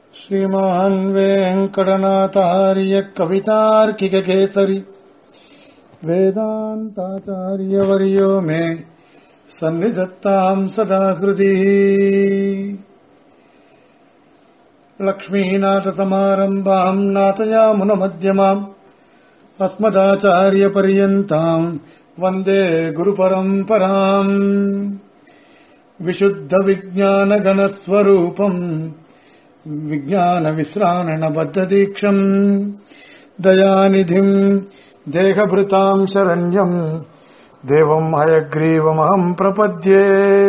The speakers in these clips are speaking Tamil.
श्रीमान् वेङ्कटनाथार्य कवितार्किककेसरि वेदान्ताचार्यवर्यो मे सन्निधत्ताम् सदा हृदि लक्ष्मीनाथसमारम्भाम् नाथयामुनमध्यमाम् अस्मदाचार्यपर्यन्ताम् वन्दे गुरुपरम्पराम् विशुद्धविज्ञानगणस्वरूपम् विज्ञानविश्राणबद्धदीक्षम् दयानिधिम् देहभृताम् शरण्यम् देवम् हयग्रीवमहम् प्रपद्ये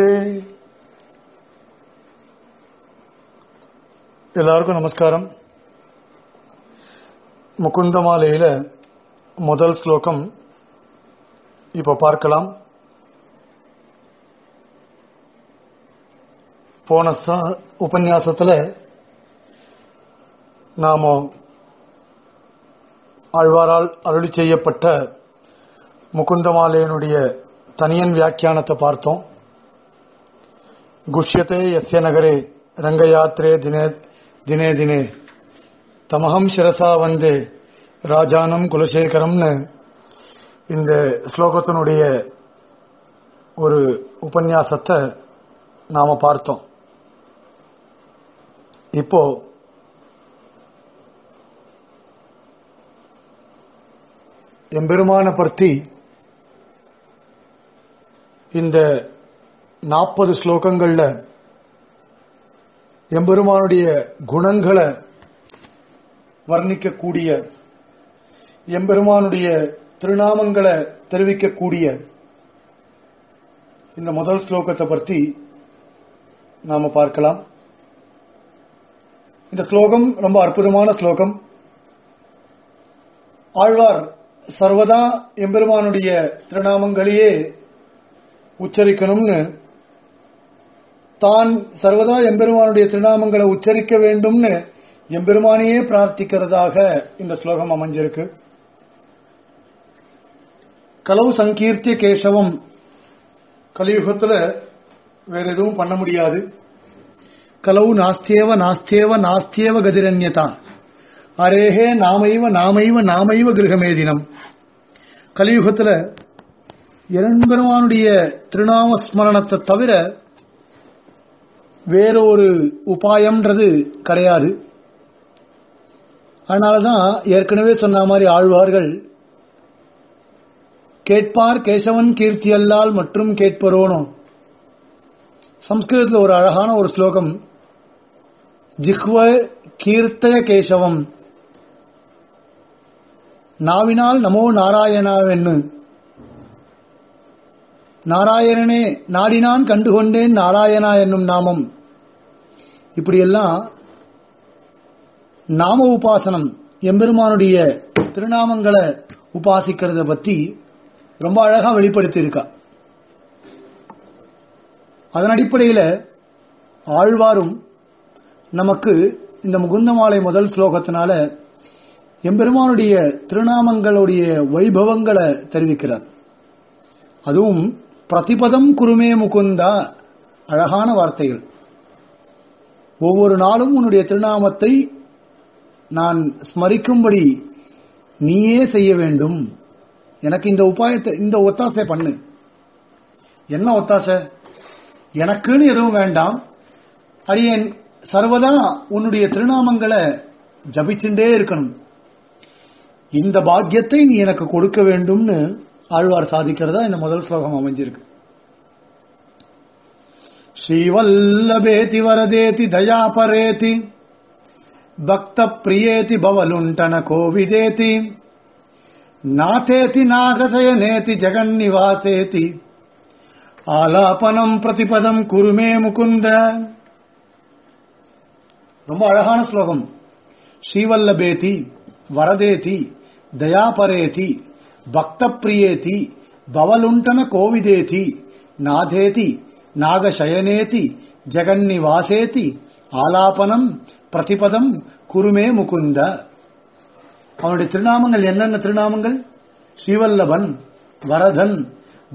எல்லாருக்கும் நமஸ்காரம் முகுந்தமாலையில முதல் ஸ்லோகம் இப்ப பார்க்கலாம் போன ச- உபன்யாசத்துல நாம ஆழ்வாரால் அருளி செய்யப்பட்ட முகுந்தமாலையனுடைய தனியன் வியாக்கியானத்தை பார்த்தோம் குஷ்யத்தே எஸ்ய நகரே ரங்கயாத்ரே தினே தினே தினே தமகம் சிரசா வந்தே ராஜானம் குலசேகரம்னு இந்த ஸ்லோகத்தினுடைய ஒரு உபன்யாசத்தை நாம பார்த்தோம் இப்போ எம்பெருமான பற்றி இந்த நாற்பது ஸ்லோகங்கள்ல எம்பெருமானுடைய குணங்களை வர்ணிக்கக்கூடிய எம்பெருமானுடைய திருநாமங்களை தெரிவிக்கக்கூடிய இந்த முதல் ஸ்லோகத்தை பற்றி நாம பார்க்கலாம் இந்த ஸ்லோகம் ரொம்ப அற்புதமான ஸ்லோகம் ஆழ்வார் சர்வதா எம்பெருமானுடைய திருநாமங்களையே உச்சரிக்கணும்னு தான் சர்வதா எம்பெருமானுடைய திருநாமங்களை உச்சரிக்க வேண்டும்னு எம்பெருமானையே பிரார்த்திக்கிறதாக இந்த ஸ்லோகம் அமைஞ்சிருக்கு கலவு சங்கீர்த்திய கேசவம் கலியுகத்துல வேற எதுவும் பண்ண முடியாது கலவு நாஸ்தியேவ நாஸ்தியேவ நாஸ்தியேவ கதிரன்யதா அரேஹே நாமைவ நாமைவ நாமைவ கிரகமேதினம் கலியுகத்துல இரண்பெருமானுடைய திருநாம ஸ்மரணத்தை தவிர வேற ஒரு உபாயம்ன்றது கிடையாது அதனாலதான் ஏற்கனவே சொன்ன மாதிரி ஆழ்வார்கள் கேட்பார் கேசவன் கீர்த்தியல்லால் மற்றும் கேட்பரோனோ சம்ஸ்கிருதத்தில் ஒரு அழகான ஒரு ஸ்லோகம் ஜிஹ்வ கீர்த்தய கேசவம் நாவினால் நமோ நாராயணாவென்னு நாராயணனே நாடினான் கண்டுகொண்டேன் நாராயணா என்னும் நாமம் இப்படியெல்லாம் நாம உபாசனம் எம்பெருமானுடைய திருநாமங்களை உபாசிக்கிறத பத்தி ரொம்ப அழகா வெளிப்படுத்தி இருக்கா அதன் அடிப்படையில் ஆழ்வாரும் நமக்கு இந்த முகுந்தமாலை முதல் ஸ்லோகத்தினால எம்பெருமானுடைய திருநாமங்களுடைய வைபவங்களை தெரிவிக்கிறார் அதுவும் பிரதிபதம் குருமே முகுந்தா அழகான வார்த்தைகள் ஒவ்வொரு நாளும் உன்னுடைய திருநாமத்தை நான் ஸ்மரிக்கும்படி நீயே செய்ய வேண்டும் எனக்கு இந்த உபாயத்தை இந்த ஒத்தாசை பண்ணு என்ன ஒத்தாசை எனக்குன்னு எதுவும் வேண்டாம் அடியேன் சர்வதா உன்னுடைய திருநாமங்களை ஜபிச்சுட்டே இருக்கணும் இந்த பாக்கியத்தை நீ எனக்கு கொடுக்க வேண்டும்னு ஆழ்வார் சாதிக்கிறதா இந்த முதல் ஸ்லோகம் அமைஞ்சிருக்கு ஸ்ரீவல்லபேதி வரதேதி தயாபரேதி பக்த பிரியேதி பவலுண்டன கோவிதேதி நாதேதி நாகசயனேதி ஜெகன்னிவாசேதி ஆலாபனம் பிரதிபதம் குருமே முகுந்த ரொம்ப அழகான ஸ்லோகம் ஸ்ரீவல்லபேதி வரதேதி தயாபரேதி பக்த பிரியேதி பவலுண்டன கோவிதேதி நாதேதி நாகசயனேதி ஜெகன்னிவாசேதி ஆலாபனம் பிரதிபதம் குருமே முகுந்த அவனுடைய திருநாமங்கள் என்னென்ன திருநாமங்கள் ஸ்ரீவல்லபன் வரதன்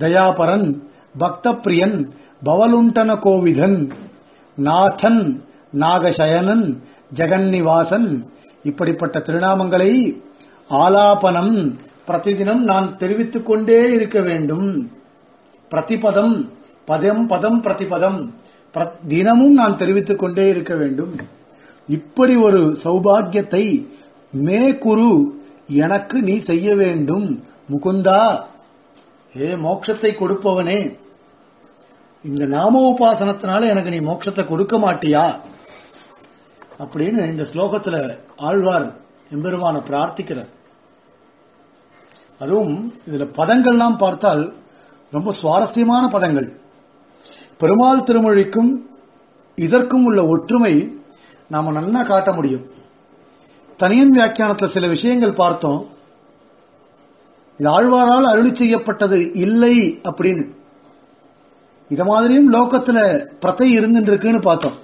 தயாபரன் பக்த பிரியன் பவலுண்டன கோவிதன் நாதன் நாகசயனன் ஜெகன்னிவாசன் இப்படிப்பட்ட திருநாமங்களை ஆலாபனம் பிரதிதினம் நான் தெரிவித்துக் கொண்டே இருக்க வேண்டும் பிரதிபதம் பதம் பதம் பிரதிபதம் பிர- தினமும் நான் தெரிவித்துக் கொண்டே இருக்க வேண்டும் இப்படி ஒரு சௌபாகியத்தை மே குரு எனக்கு நீ செய்ய வேண்டும் முகுந்தா ஏ மோட்சத்தை கொடுப்பவனே இந்த நாம உபாசனத்தினால எனக்கு நீ மோட்சத்தை கொடுக்க மாட்டியா அப்படின்னு இந்த ஸ்லோகத்துல ஆழ்வார் எம்பெருமான பிரார்த்திக்கிறார் அதுவும் இதுல பதங்கள்லாம் பார்த்தால் ரொம்ப சுவாரஸ்யமான பதங்கள் பெருமாள் திருமொழிக்கும் இதற்கும் உள்ள ஒற்றுமை நாம நன்னா காட்ட முடியும் தனியன் வியாக்கியானத்துல சில விஷயங்கள் பார்த்தோம் இது ஆழ்வாரால் அருளி செய்யப்பட்டது இல்லை அப்படின்னு இத மாதிரியும் லோகத்துல பிரத்தை இருந்துட்டு இருக்குன்னு பார்த்தோம்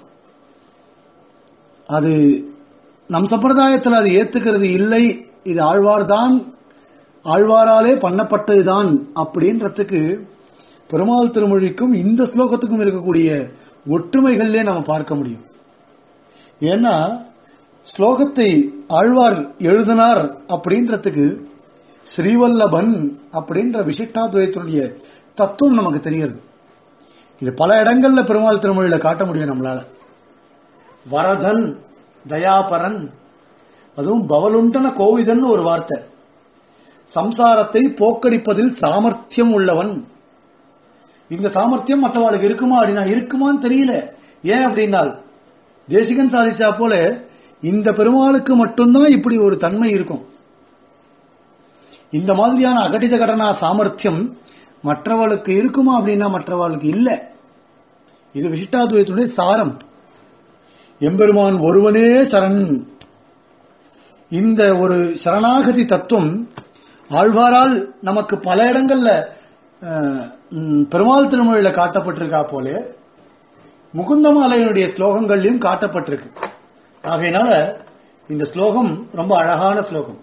அது நம் சம்பிரதாயத்தில் அது ஏத்துக்கிறது இல்லை இது ஆழ்வார்தான் ஆழ்வாராலே பண்ணப்பட்டதுதான் அப்படின்றதுக்கு பெருமாள் திருமொழிக்கும் இந்த ஸ்லோகத்துக்கும் இருக்கக்கூடிய ஒற்றுமைகள்லே நம்ம பார்க்க முடியும் ஏன்னா ஸ்லோகத்தை ஆழ்வார் எழுதினார் அப்படின்றதுக்கு ஸ்ரீவல்லபன் அப்படின்ற விசிஷ்டாத்வயத்தினுடைய தத்துவம் நமக்கு தெரிகிறது இது பல இடங்கள்ல பெருமாள் திருமொழியில காட்ட முடியும் நம்மளால வரதன் தயாபரன் அதுவும் பவலுண்டன கோவிதன் ஒரு வார்த்தை சம்சாரத்தை போக்கடிப்பதில் சாமர்த்தியம் உள்ளவன் இந்த சாமர்த்தியம் மற்றவாளுக்கு இருக்குமா அப்படின்னா இருக்குமான்னு தெரியல ஏன் அப்படின்னால் தேசிகன் சாதிச்சா போல இந்த பெருமாளுக்கு மட்டும்தான் இப்படி ஒரு தன்மை இருக்கும் இந்த மாதிரியான அகடித கடனா சாமர்த்தியம் மற்றவளுக்கு இருக்குமா அப்படின்னா மற்றவளுக்கு இல்ல இது விசிஷ்டாத்வயத்துடைய சாரம் எம்பெருமான் ஒருவனே சரண் இந்த ஒரு சரணாகதி தத்துவம் ஆழ்வாரால் நமக்கு பல இடங்கள்ல அஹ், ம், பெருமாள் திருமொழியில காட்டப்பட்டிருக்கா போல முகுந்தமாலையினுடைய ஸ்லோகங்கள்லயும் காட்டப்பட்டிருக்கு ஆகையினால இந்த ஸ்லோகம் ரொம்ப அழகான ஸ்லோகம்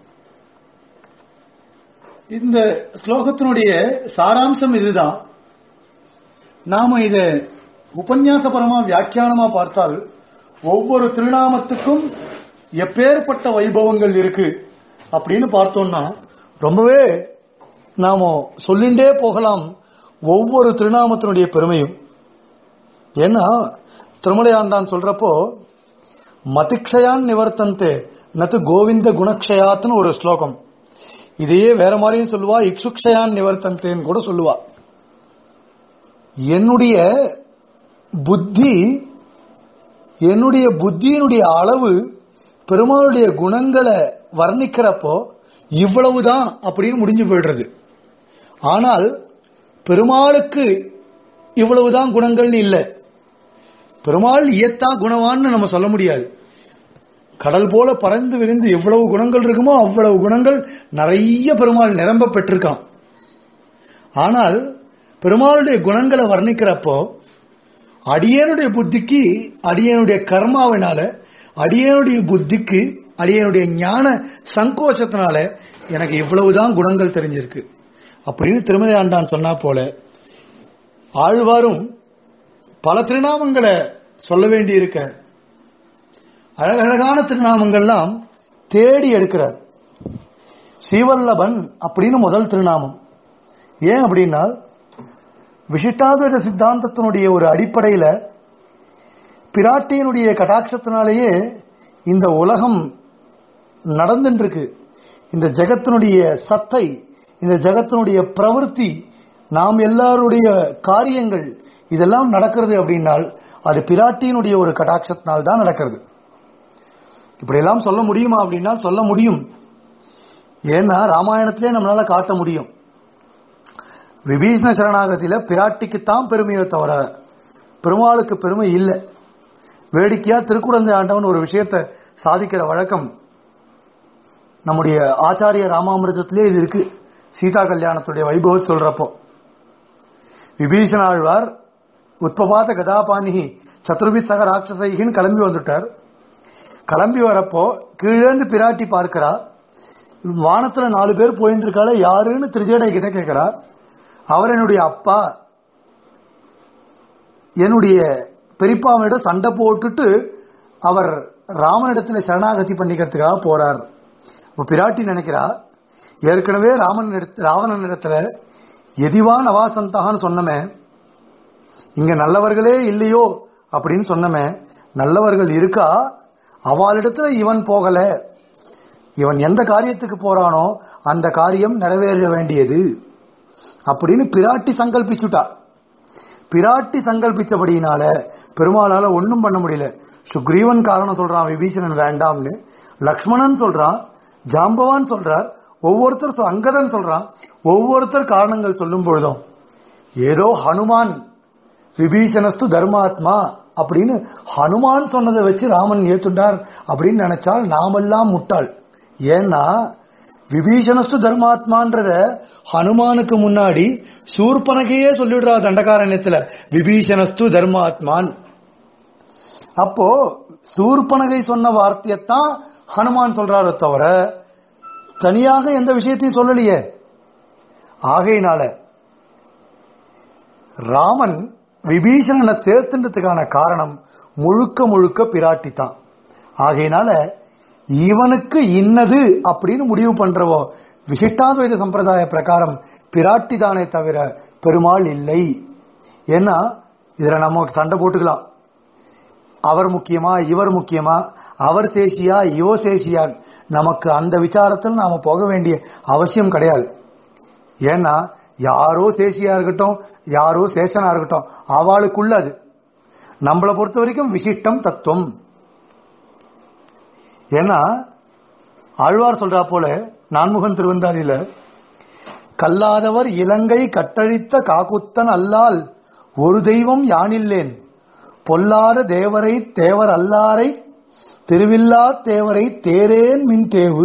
இந்த ஸ்லோகத்தினுடைய சாராம்சம் இதுதான் நாம இத உபன்யாசபரமா வியாக்கியானமா பார்த்தால் ஒவ்வொரு திருநாமத்துக்கும் எப்பேற்பட்ட வைபவங்கள் இருக்கு அப்படின்னு பார்த்தோம்னா ரொம்பவே நாம சொல்லிண்டே போகலாம் ஒவ்வொரு திருநாமத்தினுடைய பெருமையும் ஏன்னா திருமலையாண்டான் சொல்றப்போ மதிக்ஷயான் நிவர்த்தந்தே நத்து கோவிந்த குணக்ஷயாத்னு ஒரு ஸ்லோகம் இதையே வேற மாதிரியும் சொல்லுவா இக்ஷுக்ஷயான் நிவர்த்தந்தேன்னு கூட சொல்லுவா என்னுடைய புத்தி என்னுடைய புத்தியினுடைய அளவு பெருமாளுடைய குணங்களை வர்ணிக்கிறப்போ இவ்வளவுதான் அப்படின்னு முடிஞ்சு போயிடுறது ஆனால் பெருமாளுக்கு இவ்வளவுதான் குணங்கள்னு இல்லை பெருமாள் இயத்தா குணவான்னு நம்ம சொல்ல முடியாது கடல் போல பறந்து விரிந்து எவ்வளவு குணங்கள் இருக்குமோ அவ்வளவு குணங்கள் நிறைய பெருமாள் நிரம்ப பெற்றிருக்கான் ஆனால் பெருமாளுடைய குணங்களை வர்ணிக்கிறப்போ அடியனுடைய புத்திக்கு அடியனுடைய கர்மாவினால அடியனுடைய புத்திக்கு அடியனுடைய ஞான சங்கோச்சத்தினால எனக்கு இவ்வளவுதான் குணங்கள் தெரிஞ்சிருக்கு அப்படின்னு திருமதி ஆண்டான் சொன்னா போல ஆழ்வாரும் பல திருநாமங்களை சொல்ல வேண்டி இருக்க அழகழகான திருநாமங்கள்லாம் தேடி எடுக்கிறார் ஸ்ரீவல்லபன் அப்படின்னு முதல் திருநாமம் ஏன் அப்படின்னா விசிஷ்டாத்வைத சித்தாந்தத்தினுடைய ஒரு அடிப்படையில பிராட்டியினுடைய கடாட்சத்தினாலேயே இந்த உலகம் நடந்துட்டு இருக்கு இந்த ஜெகத்தினுடைய சத்தை இந்த ஜெகத்தினுடைய பிரவൃத்தி நாம் எல்லாருடைய காரியங்கள் இதெல்லாம் நடக்கிறது அப்படின்னால் அது பிராட்டியினுடைய ஒரு கடாட்சத்தினால் தான் நடக்கிறது இப்படியெல்லாம் சொல்ல முடியுமா அப்படின்னா சொல்ல முடியும் ஏன்னா ராமாயணத்திலே நம்மளால காட்ட முடியும் விபீஷண சரணாகத்தில பிராட்டிக்குத்தான் பெருமையை தவிர பெருமாளுக்கு பெருமை இல்லை வேடிக்கையா திருக்குடந்தை ஆண்டவன் ஒரு விஷயத்தை சாதிக்கிற வழக்கம் நம்முடைய ஆச்சாரிய ராமாமிரதத்திலே இது இருக்கு சீதா கல்யாணத்துடைய வைபவம் சொல்றப்போ விபீஷண ஆழ்வார் உத்பபாத கதாபாணிகி சதுர்பித் சக ராட்சசைகின்னு கிளம்பி வந்துட்டார் கிளம்பி வரப்போ கீழேந்து பிராட்டி பார்க்கிறா வானத்துல நாலு பேர் போயிட்டு இருக்காள யாருன்னு திருஜேடை கிட்ட கேட்கிறா அவர் என்னுடைய அப்பா என்னுடைய பெரியப்பாவிட சண்டை போட்டுட்டு அவர் ராமனிடத்துல சரணாகதி பண்ணிக்கிறதுக்காக போறார் இப்ப பிராட்டி நினைக்கிறா ஏற்கனவே ராமன் இடத்து ராவணன் இடத்துல எதிவான் அவாசந்தகான்னு சொன்னமே இங்க நல்லவர்களே இல்லையோ அப்படின்னு சொன்னமே நல்லவர்கள் இருக்கா அவளிடத்துல இவன் போகல இவன் எந்த காரியத்துக்கு போறானோ அந்த காரியம் நிறைவேற வேண்டியது அப்படின்னு பிராட்டி சங்கல்பிச்சுட்டா பிராட்டி சங்கல்பிச்சபடியினால பெருமாளால ஒண்ணும் பண்ண முடியல சுக்ரீவன் காரணம் சொல்றான் விபீஷணன் வேண்டாம்னு லக்ஷ்மணன் சொல்றான் ஜாம்பவான் சொல்றார் ஒவ்வொருத்தர் சொ- அங்கதன் சொல்றான் ஒவ்வொருத்தர் காரணங்கள் சொல்லும் பொழுதும் ஏதோ ஹனுமான் விபீஷணஸ்து தர்மாத்மா அப்படின்னு ஹனுமான் சொன்னதை வச்சு ராமன் ஏத்துண்டார் அப்படின்னு நினைச்சால் நாமெல்லாம் முட்டாள் ஏன்னா விபீஷணஸ்து தர்மாத்மான்றத ஹனுமானுக்கு முன்னாடி சூர்பனகையே சொல்லிடுறா தண்டகாரண்யத்துல விபீஷணஸ்து தர்மாத்மான் அப்போ சூர்பனகை சொன்ன வார்த்தையத்தான் ஹனுமான் சொல்றாரோ தவிர தனியாக எந்த விஷயத்தையும் சொல்லலையே ஆகையினால ராமன் விபீஷணனை சேர்த்துன்றதுக்கான காரணம் முழுக்க முழுக்க பிராட்டி தான் ஆகையினால இவனுக்கு இன்னது அப்படின்னு முடிவு பண்றவோ விசிஷ்டாத்வைத சம்பிரதாய பிரகாரம் பிராட்டி தானே தவிர பெருமாள் இல்லை ஏன்னா இதுல நம்ம சண்டை போட்டுக்கலாம் அவர் முக்கியமா இவர் முக்கியமா அவர் சேஷியா இவோ சேஷியான் நமக்கு அந்த விசாரத்தில் நாம போக வேண்டிய அவசியம் கிடையாது ஏன்னா யாரோ சேஷியா இருக்கட்டும் யாரோ சேஷனா இருக்கட்டும் அவளுக்குள்ள அது நம்மளை பொறுத்த வரைக்கும் விசிஷ்டம் தத்துவம் ஏன்னா ஆழ்வார் சொல்றா போல நான்முகன் திருவந்தாதியில கல்லாதவர் இலங்கை கட்டழித்த காக்குத்தன் அல்லால் ஒரு தெய்வம் யானில்லேன் பொல்லாத தேவரை தேவர் அல்லாரை திருவில்லா தேவரை தேரேன் மின் தேவு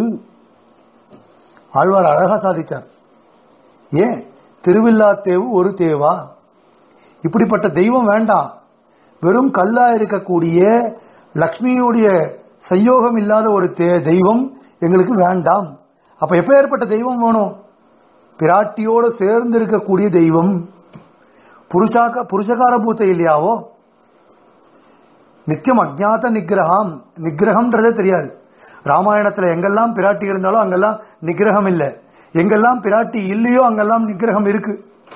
ஆழ்வார் அழகா சாதிச்சார் ஏன் திருவில்லா தேவு ஒரு தேவா இப்படிப்பட்ட தெய்வம் வேண்டாம் வெறும் கல்லா இருக்கக்கூடிய லக்ஷ்மியுடைய சயோகம் இல்லாத ஒரு தே- தெய்வம் எங்களுக்கு வேண்டாம் அப்ப எப்ப ஏற்பட்ட தெய்வம் வேணும் பிராட்டியோடு சேர்ந்து இருக்கக்கூடிய தெய்வம் புருஷாக்க புருஷகார பூத்த இல்லையாவோ நித்தியம் அஜ்ஞாத நிகிரகம் நிகிரகம்ன்றதே தெரியாது ராமாயணத்துல எங்கெல்லாம் பிராட்டி இருந்தாலும் அங்கெல்லாம் நிகிரகம் இல்லை எங்கெல்லாம் பிராட்டி இல்லையோ அங்கெல்லாம் நிகிரகம் இருக்கு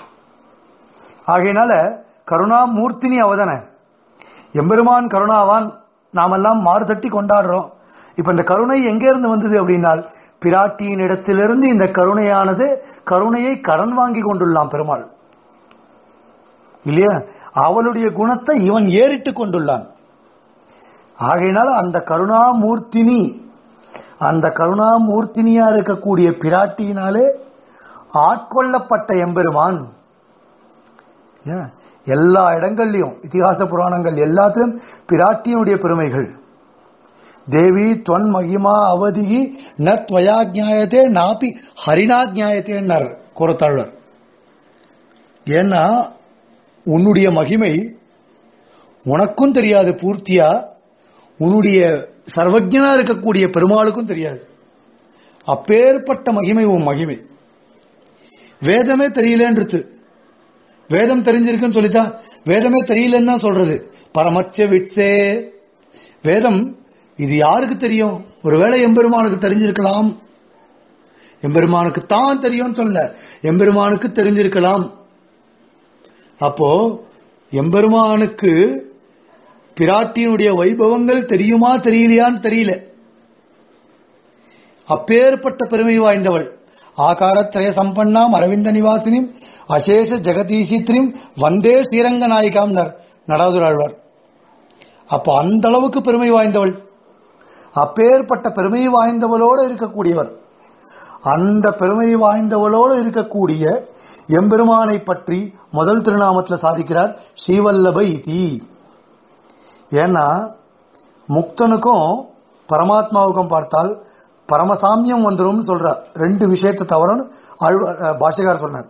ஆகையினால கருணாமூர்த்தினி அவதானே எம்பெருமான் கருணாவான் நாமெல்லாம் மாறுதட்டி கொண்டாடுறோம் இப்ப இந்த கருணை எங்க இருந்து வந்தது அப்படின்னால் பிராட்டியின் இடத்திலிருந்து இந்த கருணையானது கருணையை கடன் வாங்கி கொண்டுள்ளான் பெருமாள் இல்லையா அவளுடைய குணத்தை இவன் ஏறிட்டு கொண்டுள்ளான் ஆகையினால அந்த கருணாமூர்த்தினி அந்த கருணாமூர்த்தினியா இருக்கக்கூடிய பிராட்டியினாலே ஆட்கொள்ளப்பட்ட எம்பெருமான் ஏன்? எல்லா இடங்கள்லயும் இதிகாச புராணங்கள் எல்லாத்திலும் பிராட்டியினுடைய பெருமைகள் தேவி தொன் மகிமா அவதிகி ந துவயா ஜாயத்தே நாப்பி ஹரிணா ஜாயத்தேன்னார் குரத்தாழ்வர் ஏன்னா உன்னுடைய மகிமை உனக்கும் தெரியாது பூர்த்தியா உன்னுடைய சர்வஜனா இருக்கக்கூடிய பெருமாளுக்கும் தெரியாது அப்பேற்பட்ட மகிமை உன் மகிமை வேதமே தெரியலன்றது வேதம் தெரிஞ்சிருக்குன்னு சொல்லிட்டா வேதமே தெரியலன்னு தான் சொல்றது பரமச்ச விட்சே வேதம் இது யாருக்கு தெரியும் ஒருவேளை எம்பெருமானுக்கு தெரிஞ்சிருக்கலாம் எம்பெருமானுக்கு தான் தெரியும்னு சொல்ல எம்பெருமானுக்கு தெரிஞ்சிருக்கலாம் அப்போ எம்பெருமானுக்கு பிராட்டியினுடைய வைபவங்கள் தெரியுமா தெரியலையான்னு தெரியல அப்பேற்பட்ட பெருமை வாய்ந்தவள் ஆகாரத்ரய சம்பன்னாம் அரவிந்த நிவாசினிம் அசேஷ ஜெகதீசித்ரிம் வந்தே ஸ்ரீரங்க நாயிகாம் நடாதுராழ்வார் அப்போ அந்த அளவுக்கு பெருமை வாய்ந்தவள் அப்பேற்பட்ட பெருமை வாய்ந்தவளோடு இருக்கக்கூடியவர் அந்த பெருமை வாய்ந்தவளோடு இருக்கக்கூடிய எம்பெருமானை பற்றி முதல் திருநாமத்தில் சாதிக்கிறார் ஸ்ரீவல்லப இதி ஏன்னா முக்தனுக்கும் பரமாத்மாவுக்கும் பார்த்தால் பரமசாமியம் வந்துரும் சொல்றார் ரெண்டு விஷயத்தை தவறன்னு ஆழ்வா- அஹ் பாஷகார் சொன்னார்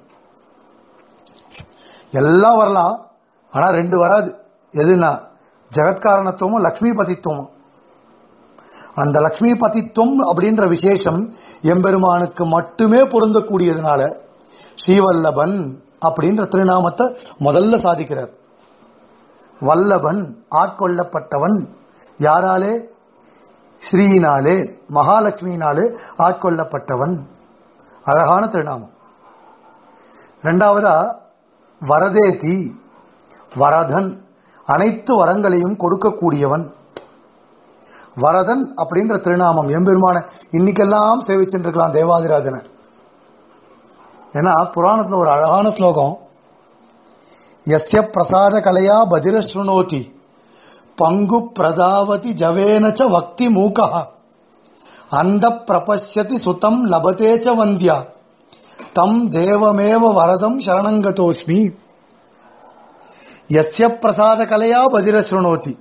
எல்லாம் வரலாம் ஆனா ரெண்டு வராது எதுனா ஜெகத்காரணத்துவமும் லக்ஷ்மி பதித்துவமும் அந்த லக்ஷ்மி பதித்துவம் அப்படின்ற விசேஷம் எம்பெருமானுக்கு மட்டுமே பொருந்தக்கூடியதுனால ஸ்ரீவல்லபன் அப்படின்ற திருநாமத்தை முதல்ல சாதிக்கிறார் வல்லபன் ஆட்கொள்ளப்பட்டவன் யாராலே ஸ்ரீயினாலே மகாலட்சுமியினாலே ஆட்கொள்ளப்பட்டவன் அழகான திருநாமம் இரண்டாவதா வரதேதி வரதன் அனைத்து வரங்களையும் கொடுக்கக்கூடியவன் வரதன் அப்படின்ற திருநாமம் எம்பெருமான இன்னைக்கெல்லாம் சேவிச்சுட்டு இருக்கலாம் தேவாதிராஜனை ஏன்னா புராணத்துல ஒரு அழகான ஸ்லோகம் எஸ்ய பிரசாத கலையா பதிர சுணோதி பங்கு பிரதாவதி ஜவேனச்ச வக்தி மூகா அந்த பிரபஷ்யதி சுதம் லபதே ச வந்தியா தம் தேவமேவ வரதம் சரணங்கதோஸ்மி எஸ்ய பிரசாத கலையா பதிர சுணோதி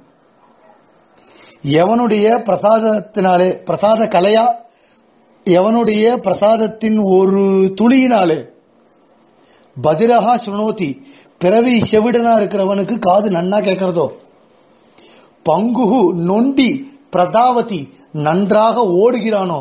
எவனுடைய பிரசாதத்தினாலே பிரசாத கலையா எவனுடைய பிரசாதத்தின் ஒரு துளியினாலே பதிரகா சுணோதி பிறவி செவிடனா இருக்கிறவனுக்கு காது நன்னா கேட்கிறதோ பங்குகு நொண்டி பிரதாவதி நன்றாக ஓடுகிறானோ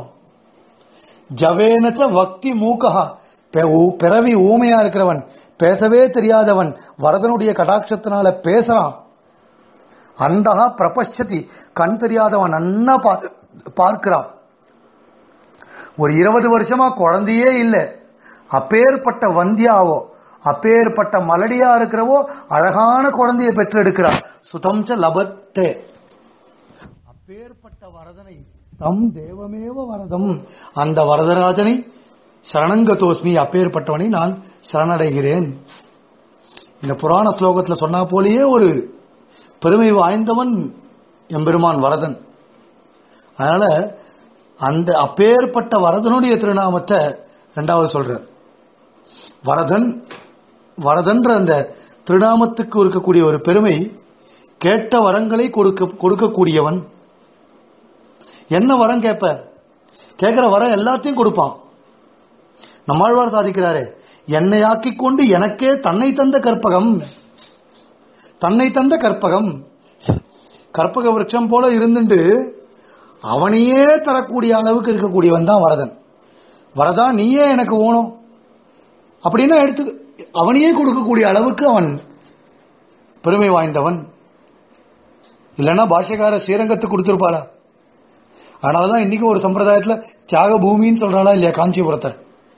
ஜவேனச்ச வக்தி மூக்கா பிறவி ஊமையா இருக்கிறவன் பேசவே தெரியாதவன் வரதனுடைய கடாட்சத்தினால பேசுறான் அந்தகா பிரபஷதி கண் தெரியாதவன் நன்னா பா- பார்க்கிறான் ஒரு இருபது வருஷமா குழந்தையே இல்லை அப்பேற்பட்ட வந்தியாவோ அப்பேற்பட்ட மலடியா இருக்கிறவோ அழகான குழந்தையை பெற்றெடுக்கிறார் சுதம்ச லபத்தே அப்பேற்பட்ட வரதனை தம் தேவமேவ வரதம் அந்த வரதராஜனை சரணங்கதோஸ்மி அப்பேற்பட்டவனை நான் சரணடைகிறேன் இந்த புராண ஸ்லோகத்துல சொன்னா போலேயே ஒரு பெருமை வாய்ந்தவன் எம்பெருமான் வரதன் அதனால அந்த அப்பேற்பட்ட வரதனுடைய திருநாமத்தை ரெண்டாவது சொல்றார் வரதன் வரதன்ற அந்த திருநாமத்துக்கு இருக்கக்கூடிய ஒரு பெருமை கேட்ட வரங்களை கொடுக்க கொடுக்கக்கூடியவன் என்ன வரம் கேட்ப கேட்கிற வரம் எல்லாத்தையும் கொடுப்பான் நம்மாழ்வார் சாதிக்கிறாரே என்னை ஆக்கிக் கொண்டு எனக்கே தன்னை தந்த கற்பகம் தன்னை தந்த கற்பகம் கற்பக விருட்சம் போல இருந்துட்டு அவனையே தரக்கூடிய அளவுக்கு இருக்கக்கூடியவன் தான் வரதன் வரதா நீயே எனக்கு ஓணும் அப்படின்னா எடுத்து அவனையே கொடுக்கக்கூடிய அளவுக்கு அவன் பெருமை வாய்ந்தவன் இல்லைன்னா பாஷ்யக்கார ஸ்ரீரங்கத்துக்கு கொடுத்திருப்பாரா அதனாலதான் இன்னைக்கு ஒரு சம்பிரதாயத்துல தியாக பூமின்னு சொல்றாளா இல்லையா காஞ்சிபுரத்தை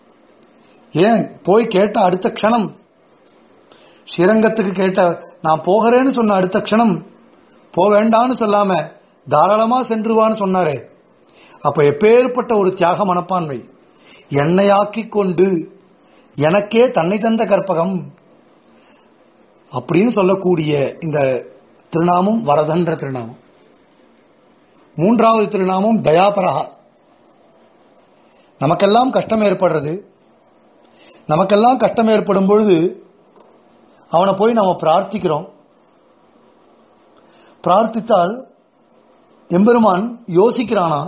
ஏன் போய் கேட்ட அடுத்த க்ஷணம் ஸ்ரீரங்கத்துக்கு கேட்ட நான் போகிறேன்னு சொன்ன அடுத்த க்ஷணம் போ வேண்டான்னு சொல்லாம தாராளமா சென்றுவான்னு சொன்னாரே அப்ப எப்பேற்பட்ட ஒரு தியாக மனப்பான்மை என்னையாக்கிக் கொண்டு எனக்கே தன்னை தந்த கற்பகம் அப்படின்னு சொல்லக்கூடிய இந்த திருநாமம் வரதன்ற திருநாமம் மூன்றாவது திருநாமம் தயாபரகா நமக்கெல்லாம் கஷ்டம் ஏற்படுறது நமக்கெல்லாம் கஷ்டம் ஏற்படும் பொழுது அவனை போய் நாம பிரார்த்திக்கிறோம் பிரார்த்தித்தால் எம்பெருமான் யோசிக்கிறானா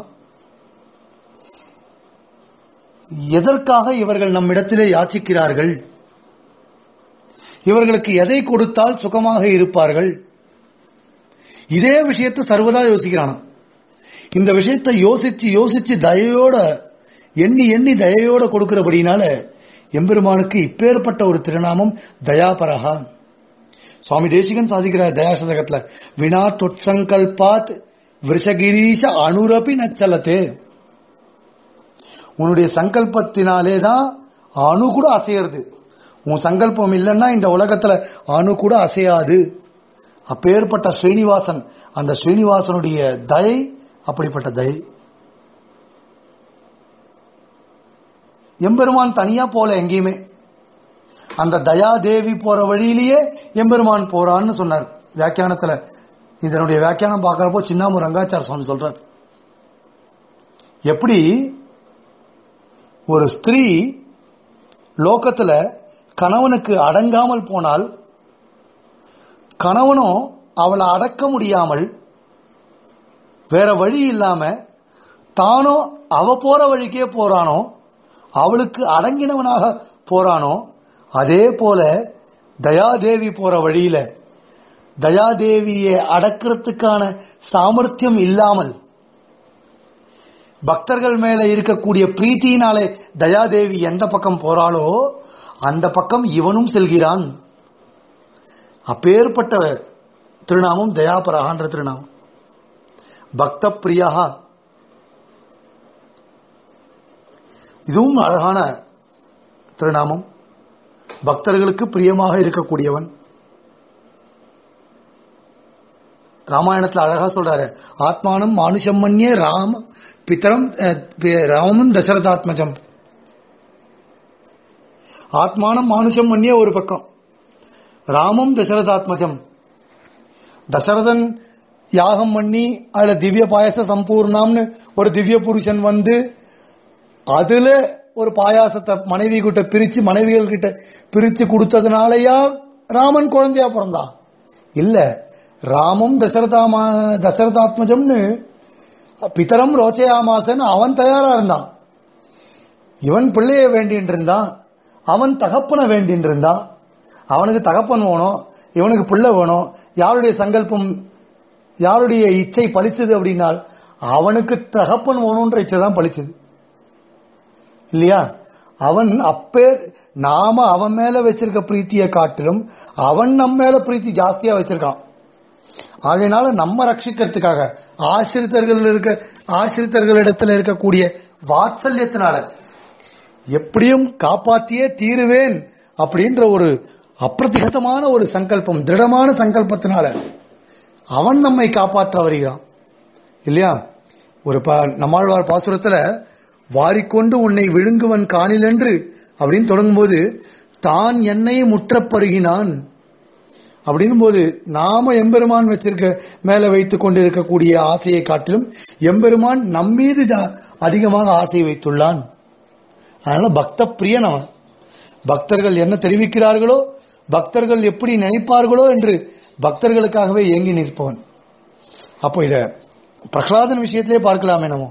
எதற்காக இவர்கள் நம்மிடத்திலே யாச்சிக்கிறார்கள் இவர்களுக்கு எதை கொடுத்தால் சுகமாக இருப்பார்கள் இதே விஷயத்தை சர்வதா யோசிக்கிறானா இந்த விஷயத்தை யோசிச்சு யோசிச்சு தயையோட எண்ணி எண்ணி தயையோட கொடுக்கிறபடினால எம்பெருமானுக்கு இப்பேற்பட்ட ஒரு திருநாமம் தயாபரகா சுவாமி தேசிகன் சாதிக்கிறார் தயாசதகத்துல வினா தொற்சங்கல்பாத் விஷகிரீஷ அனுரபி நச்சலத்தே உன்னுடைய சங்கல்பத்தினாலே தான் அணு கூட அசையறது உன் சங்கல்பம் இல்லைன்னா இந்த உலகத்துல அணு கூட அசையாது அப்பேற்பட்ட ஸ்ரீனிவாசன் அந்த ஸ்ரீனிவாசனுடைய தயை அப்படிப்பட்ட தயை எம்பெருமான் தனியா போல எங்கேயுமே அந்த தயாதேவி போற வழியிலேயே எம்பெருமான் போறான்னு சொன்னார் வியாக்கியானத்துல இதனுடைய வியாக்கியானம் பார்க்கறப்போ சின்னாமு ரங்காச்சார சுவாமி சொல்றார் எப்படி ஒரு ஸ்திரீ லோகத்துல கணவனுக்கு அடங்காமல் போனால் கணவனும் அவளை அடக்க முடியாமல் வேற வழி இல்லாம தானோ அவ போற வழிக்கே போறானோ அவளுக்கு அடங்கினவனாக போறானோ அதே போல தயாதேவி போற வழியில தயாதேவியை அடக்கிறதுக்கான சாமர்த்தியம் இல்லாமல் பக்தர்கள் மேல இருக்கக்கூடிய பிரீத்தினாலே தயாதேவி எந்த பக்கம் போறாளோ அந்த பக்கம் இவனும் செல்கிறான் அப்பேற்பட்ட திருநாமம் தயாபரகான்ற திருநாமம் பக்த பிரியா இதுவும் அழகான திருநாமம் பக்தர்களுக்கு பிரியமாக இருக்கக்கூடியவன் ராமாயணத்துல அழகா சொல்றாரு ஆத்மானம் மானுஷம் மன்யே ராம பித்தரம் அஹ், பி- ராமன் தசரதாத்மஜம் ஆத்மானம் மானுஷம் மன்யே ஒரு பக்கம் ராமம் தசரதாத்மஜம் தசரதன் யாகம் பண்ணி அதுல திவ்ய பாயச சம்பூர்ணம்னு ஒரு திவ்ய புருஷன் வந்து அதுல ஒரு பாயாசத்தை மனைவி கிட்ட பிரிச்சு மனைவிகள் கிட்ட பிரிச்சு கொடுத்ததுனாலயா ராமன் குழந்தையா பிறந்தான் இல்ல ராமம் தசரதாமா தசரதாத்மஜம்னு பிதரம் ரோச்சயாமாசன் அவன் தயாரா இருந்தான் இவன் பிள்ளைய வேண்டின்னு இருந்தான் அவன் தகப்பனை வேண்டின்னு இருந்தான் அவனுக்கு தகப்பன் வேணும் இவனுக்கு பிள்ளை வேணும் யாருடைய சங்கல்பம் யாருடைய இச்சை பலிச்சது அப்படின்னால் அவனுக்கு தகப்பன் வேணும்ன்ற இச்சை தான் பலிச்சது இல்லையா அவன் அப்பே நாம அவன் மேல வச்சிருக்க பிரீத்தியை காட்டிலும் அவன் நம்ம மேல பிரீத்தி ஜாஸ்தியா வச்சிருக்கான் ஆகையினால நம்ம ரட்சிக்கிறதுக்காக ஆசிரித்தர்கள் இருக்க ஆசிரித்தர்களிடத்துல இருக்கக்கூடிய வாத்சல்யத்தினால எப்படியும் காப்பாத்தியே தீருவேன் அப்படின்ற ஒரு அப்பிரதிகதமான ஒரு சங்கல்பம் திருடமான சங்கல்பத்தினால அவன் நம்மை காப்பாற்ற வருகிறான் இல்லையா ஒரு ப- நம்மாழ்வார் பாசுரத்துல வாரிக்கொண்டு உன்னை விழுங்குவன் காணிலென்று அப்படின்னு தொடங்கும்போது தான் என்னை முற்றப் பருகினான் அப்படின்னும் போது நாம எம்பெருமான் வச்சிருக்க மேல வைத்துக் கொண்டிருக்கக்கூடிய ஆசையை காட்டிலும் எம்பெருமான் நம்மீது ஜா- அதிகமாக ஆசை வைத்துள்ளான் அதனால பக்த பிரியன் அவன் பக்தர்கள் என்ன தெரிவிக்கிறார்களோ பக்தர்கள் எப்படி நினைப்பார்களோ என்று பக்தர்களுக்காகவே ஏங்கி நிற்பவன் அப்போ இத பிரகலாதன் விஷயத்திலே பார்க்கலாமே நம்ம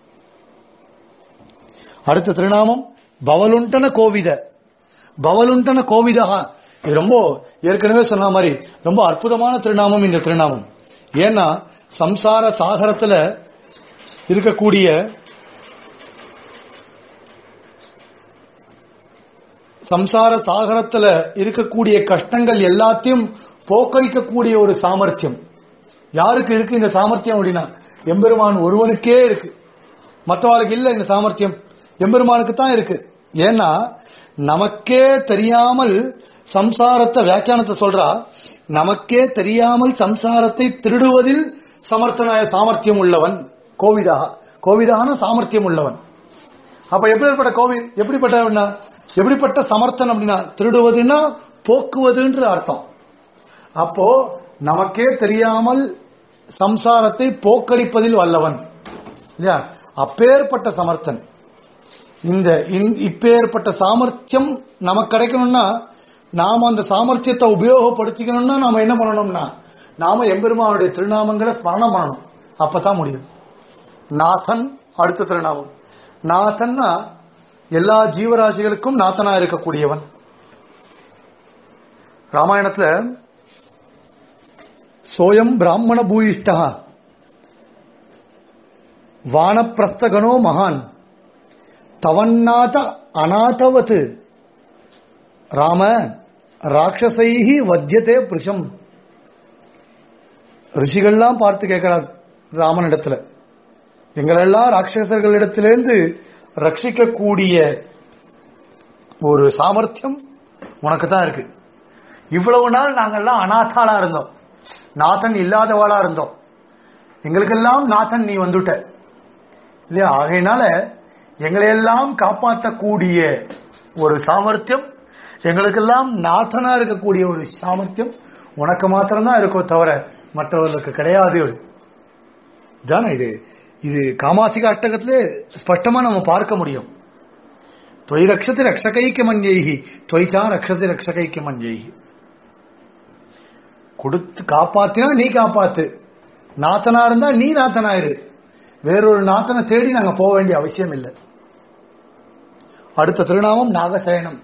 அடுத்த திருநாமம் பவலுண்டன கோவித பவலுண்டன கோவிதா இது ரொம்ப ஏற்கனவே சொன்ன மாதிரி ரொம்ப அற்புதமான திருநாமம் இந்த திருநாமம் ஏன்னா சம்சார சாகரத்துல இருக்கக்கூடிய சம்சார சாகரத்துல இருக்கக்கூடிய கஷ்டங்கள் எல்லாத்தையும் போக்கடிக்கக்கூடிய ஒரு சாமர்த்தியம் யாருக்கு இருக்கு இந்த சாமர்த்தியம் அப்படின்னா எம்பெருமான் ஒருவனுக்கே இருக்கு மற்றவாளுக்கு இல்ல இந்த சாமர்த்தியம் எம்பெருமானுக்கு தான் இருக்கு ஏன்னா நமக்கே தெரியாமல் சம்சாரத்தை வியாக்கியானத்தை சொல்றா நமக்கே தெரியாமல் சம்சாரத்தை திருடுவதில் சமர்த்தனாய சாமர்த்தியம் உள்ளவன் கோவிதா கோவிதான சாமர்த்தியம் உள்ளவன் அப்ப எப்படிப்பட்ட கோவில் எப்படிப்பட்ட எப்படிப்பட்ட சமர்த்தன் அப்படின்னா திருடுவதுன்னா போக்குவதுன்ற அர்த்தம் அப்போ நமக்கே தெரியாமல் சம்சாரத்தை போக்கடிப்பதில் வல்லவன் இல்லையா அப்பேற்பட்ட சமர்த்தன் இந்த இந்- இப்பேற்பட்ட சாமர்த்தியம் நமக்கு கிடைக்கணும்னா நாம அந்த சாமர்த்தியத்தை உபயோகப்படுத்திக்கணும்னா நாம என்ன பண்ணணும்னா நாம எம்பெருமானுடைய திருநாமங்களை ஸ்மரணம் பண்ணணும் அப்பதான் முடியும் நாதன் அடுத்த திருநாமம் நாதன்னா எல்லா ஜீவராசிகளுக்கும் நாதனா இருக்கக்கூடியவன் ராமாயணத்துல சோயம் பிராமண பூயிஷ்டா வானப்பிரஸ்தகனோ மகான் தவன்னாத அநாதவத் ராம ராட்சசைஹி வத்தியதே புருஷம் ரிஷிகள்லாம் பார்த்து கேட்கிறார் ராமனிடத்துல எங்களெல்லாம் ராட்சசர்களிடத்திலிருந்து ரட்சிக்கக்கூடிய ஒரு சாமர்த்தியம் உனக்கு தான் இருக்கு இவ்வளவு நாள் நாங்கெல்லாம் அநாத்தாளா இருந்தோம் நாதன் இல்லாதவாளா இருந்தோம் எங்களுக்கெல்லாம் நாதன் நீ வந்துட்ட இல்லையா ஆகையினால எங்களையெல்லாம் காப்பாற்றக்கூடிய ஒரு சாமர்த்தியம் எங்களுக்கெல்லாம் நாதனா இருக்கக்கூடிய ஒரு சாமர்த்தியம் உனக்கு மாத்திரம்தான் இருக்கோ தவிர மற்றவர்களுக்கு கிடையாது இதானே இது இது காமாசிக அஷ்டகத்திலே ஸ்பஷ்டமா நம்ம பார்க்க முடியும் தொய் ரக்ஷதி ரக்ஷகைக்கு மஞ்சைகி தொய்தா ரக்ஷதி ரக்ஷகைக்கு மஞ்சைகி கொடுத்து காப்பாத்தினா நீ காப்பாத்து நாத்தனா இருந்தா நீ நாத்தனாயிரு வேறொரு நாத்தனை தேடி நாங்க போக வேண்டிய அவசியம் இல்லை அடுத்த திருநாமம் நாகசயனம்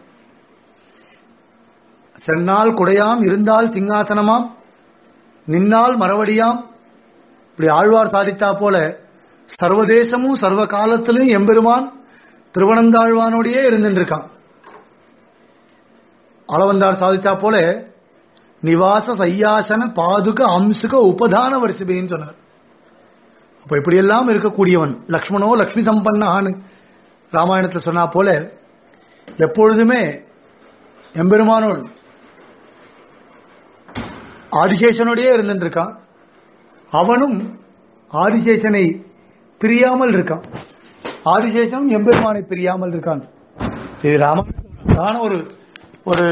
சென்னால் குடையாம் இருந்தால் சிங்காசனமாம் நின்னால் மறுபடியாம் இப்படி ஆழ்வார் சாதித்தா போல சர்வதேசமும் சர்வ காலத்திலும் எம்பெருமான் திருவனந்தாழ்வானோடையே இருந்துட்டு இருக்கான் அளவந்தார் சாதித்தா போல நிவாச சையாசன பாதுக அம்சுக உபதான வருஷபேன்னு சொன்னார் அப்ப இப்படியெல்லாம் இருக்கக்கூடியவன் லக்ஷ்மணோ லக்ஷ்மி சம்பன்னான்னு ராமாயணத்தில் சொன்னா போல எப்பொழுதுமே எம்பெருமானோன் ஆதிசேஷனோடயே இருந்துட்டு இருக்கான் அவனும் ஆதிசேஷனை பிரியாமல் இருக்கான் ஆதிசேஷனும் எம்பெருமானை பிரியாமல் இருக்கான் இது ராம ஒரு ஒரு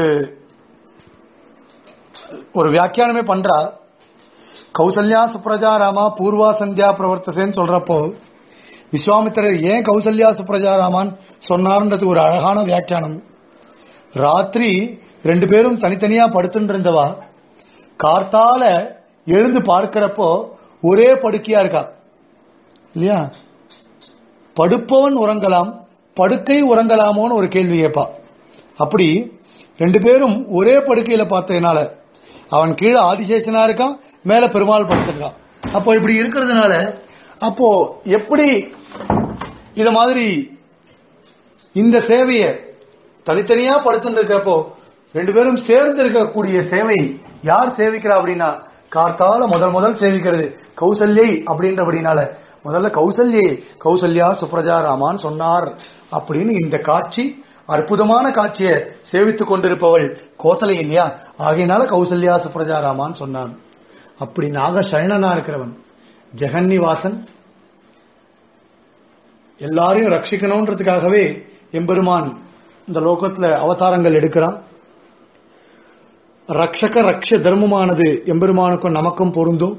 ஒரு வியாக்கியானமே பண்றா கௌசல்யா சுப்ரஜா ராமா பூர்வா சந்தியா பிரவர்த்தசேன்னு சொல்றப்போ விஸ்வாமித்திரர் ஏன் கௌசல்யா சுப்ரஜா ராமான் சொன்னார்ன்றது ஒரு அழகான வியாக்கியானம் ராத்திரி ரெண்டு பேரும் தனித்தனியா படுத்துட்டு இருந்தவா கார்த்தால எழுந்து பார்க்கிறப்போ ஒரே படுக்கையா இருக்கா இல்லையா படுப்பவன் உறங்கலாம் படுக்கை உறங்கலாமோன்னு ஒரு கேள்வி கேட்பா அப்படி ரெண்டு பேரும் ஒரே படுக்கையில பார்த்ததுனால அவன் கீழே ஆதிசேஷனா இருக்கான் மேல பெருமாள் படுத்திருக்கான் அப்போ இப்படி இருக்கிறதுனால அப்போ எப்படி இத மாதிரி இந்த சேவையை தனித்தனியா படுத்துட்டு இருக்கிறப்போ ரெண்டு பேரும் சேர்ந்து இருக்கக்கூடிய சேவை யார் சேவிக்கிறா அப்படின்னா கார்த்தால முதல் முதல் சேவிக்கிறது கௌசல்யை அப்படின்றபடினால முதல்ல கௌசல்யே கௌசல்யா சுப்ரஜா ராமான் சொன்னார் அப்படின்னு இந்த காட்சி அற்புதமான காட்சியை சேவித்துக் கொண்டிருப்பவள் கோசலை இல்லையா ஆகையினால கௌசல்யா சுப்ரஜா ராமான் சொன்னான் அப்படி நாக சயனனா இருக்கிறவன் ஜெகன்னிவாசன் எல்லாரையும் ரட்சிக்கணும்ன்றதுக்காகவே எம்பெருமான் இந்த லோகத்துல அவதாரங்கள் எடுக்கிறான் ரக்ஷக ரக்ஷ தர்மமானது எம்பெருமானுக்கும் நமக்கும் பொருந்தும்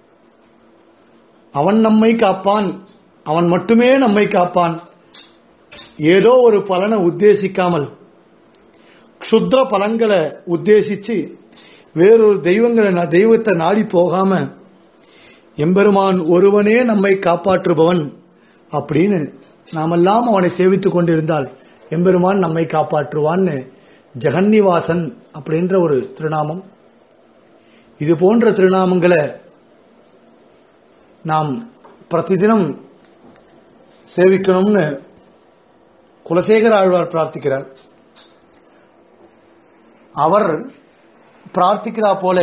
அவன் நம்மை காப்பான் அவன் மட்டுமே நம்மை காப்பான் ஏதோ ஒரு பலனை உத்தேசிக்காமல் க்ஷுத்ர பலன்களை உத்தேசிச்சு வேறொரு தெய்வங்களை நா- தெய்வத்தை நாடி போகாம எம்பெருமான் ஒருவனே நம்மை காப்பாற்றுபவன் அப்படின்னு நாமெல்லாம் அவனை சேவித்துக் கொண்டிருந்தால் எம்பெருமான் நம்மை காப்பாற்றுவான்னு ஜெகன்னிவாசன் அப்படின்ற ஒரு திருநாமம் இது போன்ற திருநாமங்களை நாம் பிரதிதினம் சேவிக்கணும்னு குலசேகர ஆழ்வார் பிரார்த்திக்கிறார் அவர் பிரார்த்திக்கிறா போல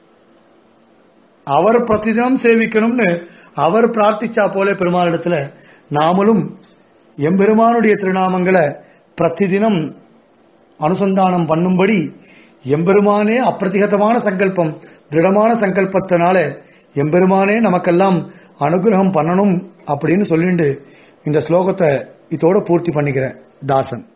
அவர் பிரதிதினம் சேவிக்கணும்னு அவர் பிரார்த்திச்சா போல பெருமாளிடத்துல நாமளும் எம்பெருமானுடைய திருநாமங்களை பிரதிதினம் அனுசந்தானம் பண்ணும்படி எம்பெருமானே அப்பிரதிகதமான சங்கல்பம் திருடமான சங்கல்பத்தினால எம்பெருமானே நமக்கெல்லாம் அனுகிரகம் பண்ணணும் அப்படின்னு சொல்லிட்டு இந்த ஸ்லோகத்தை இதோட பூர்த்தி பண்ணிக்கிறேன் தாசன்